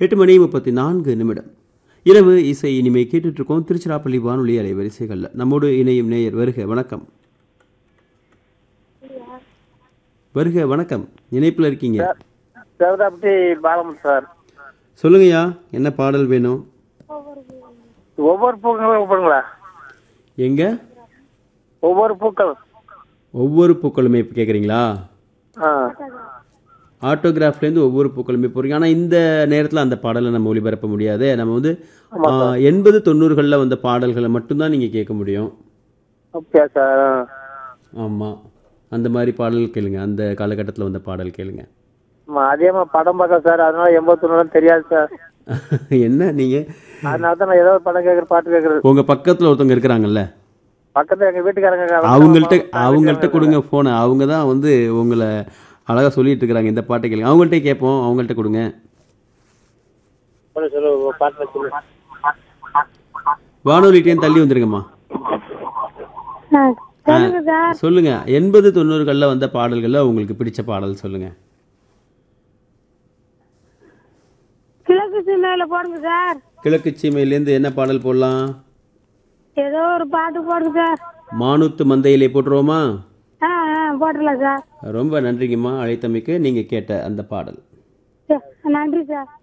எட்டு மணி முப்பத்தி நான்கு நிமிடம் இரவு இசை இனிமை கேட்டுட்டு இருக்கோம் திருச்சிராப்பள்ளி வானொலி அலைவரிசைகள்ல நம்மோடு இணையும் நேயர் வருக வணக்கம் வருக வணக்கம் இணைப்புல இருக்கீங்க தேவதாப்பட்டி பாலம் சார் சொல்லுங்கய்யா என்ன பாடல் வேணும் ஒவ்வொரு பூக்களும் போடுங்களா எங்க ஒவ்வொரு பூக்கள் ஒவ்வொரு பூக்களுமே இப்போ கேட்குறீங்களா ஆ ஆட்டோகிராஃப்லேருந்து ஒவ்வொரு பூக்களுமே போகிறீங்க ஆனால் இந்த நேரத்தில் அந்த பாடலை நம்ம ஒளிபரப்ப முடியாது நம்ம வந்து ஆ, எண்பது தொண்ணூறுகளில் வந்த பாடல்களை மட்டும்தான் நீங்கள் கேட்க முடியும் அப்படியா சார் ஆமாம் அந்த மாதிரி பாடல் கேளுங்க அந்த காலகட்டத்தில் வந்த பாடல் கேளுங்க ஆமா, அதே மாதிரி படம் பார்க்க சார் அதனால எண்பத்தொன்னு தெரியாது சார் என்ன நீங்கள் அதனால தான் நான் ஏதோ ஒரு படம் கேட்குற பாட்டு கேட்குறது உங்கள் பக்கத்தில் ஒருத்தவங்க இருக்கிறாங்கல்ல பக்கத்துல எங்க வீட்டுக்காரங்க இருக்காங்க. அவங்கள்ட்ட அவங்கள்ட்ட கொடுங்க ஃபோனை அவங்க தான் வந்து உங்களை அழகாக சொல்லிட்டு இருக்கிறாங்க இந்த பாட்டை கேளுங்க அவங்கள்ட்ட கேட்போம் அவங்கள்ட்ட கொடுங்க சொல்லு, சொல்லு ஒரு பாட்டு சொல்லு வானொலிட்டையும் தள்ளி வந்துருங்கம்மா சொல்லுங்க சார் சொல்லுங்க எண்பது தொண்ணூறுகளில் வந்த பாடல்களில் உங்களுக்கு பிடிச்ச பாடல் சொல்லுங்க கிழக்கு சீமையில போடுங்க சார் கிழக்கு சீமையிலேருந்து என்ன பாடல் போடலாம் ஏதோ ஒரு பாட்டு போடுங்க சார் மானூத்து மந்தையிலே போட்டுருவோமா ஆ ஆ போட்டுடலாம் சார் ரொம்ப நன்றிங்கம்மா அழைத்தமைக்கு நீங்கள் கேட்ட அந்த பாடல் சரி, நன்றி சார்